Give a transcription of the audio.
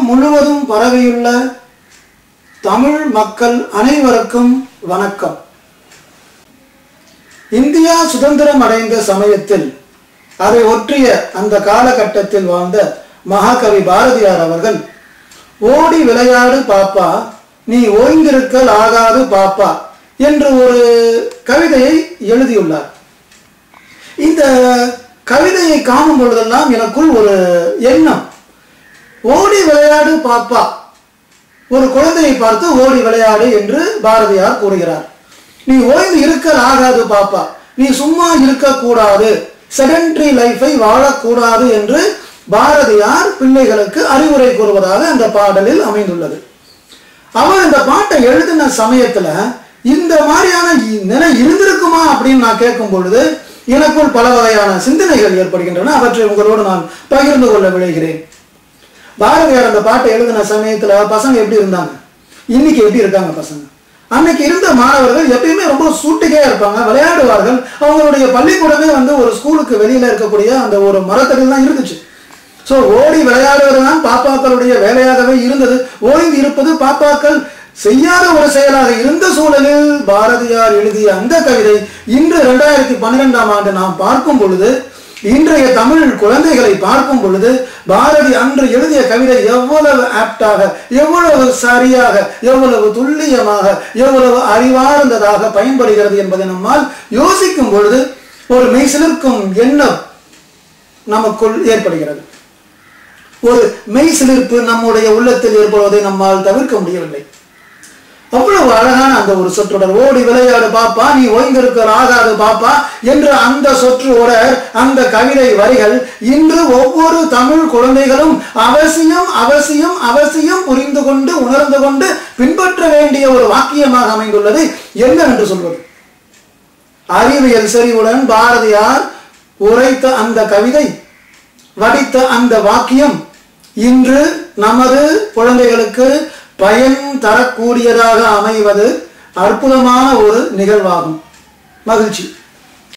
முழுவதும் பரவியுள்ள தமிழ் மக்கள் அனைவருக்கும் வணக்கம் இந்தியா சுதந்திரம் அடைந்த சமயத்தில் அதை ஒற்றிய அந்த காலகட்டத்தில் வாழ்ந்த மகாகவி பாரதியார் அவர்கள் ஓடி விளையாடு பாப்பா நீ ஓய்ந்திருக்கல் ஆகாது பாப்பா என்று ஒரு கவிதையை எழுதியுள்ளார் இந்த கவிதையை காணும் பொழுதெல்லாம் எனக்குள் ஒரு எண்ணம் ஓடி விளையாடு பாப்பா ஒரு குழந்தையை பார்த்து ஓடி விளையாடு என்று பாரதியார் கூறுகிறார் நீ ஓய்ந்து இருக்கல் ஆகாது பாப்பா நீ சும்மா இருக்கக்கூடாது செடன்ட்ரி லைஃபை வாழக்கூடாது என்று பாரதியார் பிள்ளைகளுக்கு அறிவுரை கூறுவதாக அந்த பாடலில் அமைந்துள்ளது அவர் இந்த பாட்டை எழுதின சமயத்துல இந்த மாதிரியான இ- நிலை இருந்திருக்குமா அப்படின்னு நான் கேட்கும் பொழுது எனக்குள் பல வகையான சிந்தனைகள் ஏற்படுகின்றன அவற்றை உங்களோடு நான் பகிர்ந்து கொள்ள விளைகிறேன் பாரதியார் அந்த பாட்டை எழுதின சமயத்துல பசங்க எப்படி இருந்தாங்க இன்னைக்கு எப்படி இருக்காங்க பசங்க அன்னைக்கு இருந்த மாணவர்கள் எப்பயுமே ரொம்ப சூட்டிக்கே இருப்பாங்க விளையாடுவார்கள் அவங்களுடைய பள்ளிக்கூடமே வந்து ஒரு ஸ்கூலுக்கு வெளியில இருக்கக்கூடிய அந்த ஒரு மரத்தடியில் தான் இருந்துச்சு ஸோ ஓடி விளையாடுவது தான் பாப்பாக்களுடைய வேலையாகவே இருந்தது ஓய்ந்து இருப்பது பாப்பாக்கள் செய்யாத ஒரு செயலாக இருந்த சூழலில் பாரதியார் எழுதிய அந்த கவிதை இன்று ரெண்டாயிரத்தி பன்னிரெண்டாம் ஆண்டு நாம் பார்க்கும் பொழுது இன்றைய தமிழ் குழந்தைகளை பார்க்கும் பொழுது பாரதி அன்று எழுதிய கவிதை எவ்வளவு ஆப்டாக எவ்வளவு சரியாக எவ்வளவு துல்லியமாக எவ்வளவு அறிவார்ந்ததாக பயன்படுகிறது என்பதை நம்மால் யோசிக்கும் பொழுது ஒரு மெய்சிலிருக்கும் எண்ணம் நமக்குள் ஏற்படுகிறது ஒரு மெய் சிலிர்ப்பு நம்முடைய உள்ளத்தில் ஏற்படுவதை நம்மால் தவிர்க்க முடியவில்லை அவ்வளவு அழகான அந்த ஒரு சொற்றொடர் ஓடி விளையாடு பாப்பா நீ ஓய்ந்திருக்க ஆகாது பாப்பா என்ற அந்த சொற்றொடர் அந்த கவிதை வரிகள் இன்று ஒவ்வொரு தமிழ் குழந்தைகளும் அவசியம் அவசியம் அவசியம் புரிந்து கொண்டு உணர்ந்து கொண்டு பின்பற்ற வேண்டிய ஒரு வாக்கியமாக அமைந்துள்ளது என்னவென்று சொல்வது அறிவியல் செறிவுடன் பாரதியார் உரைத்த அந்த கவிதை வடித்த அந்த வாக்கியம் இன்று நமது குழந்தைகளுக்கு பயன் தரக்கூடியதாக அமைவது அற்புதமான ஒரு நிகழ்வாகும் மகிழ்ச்சி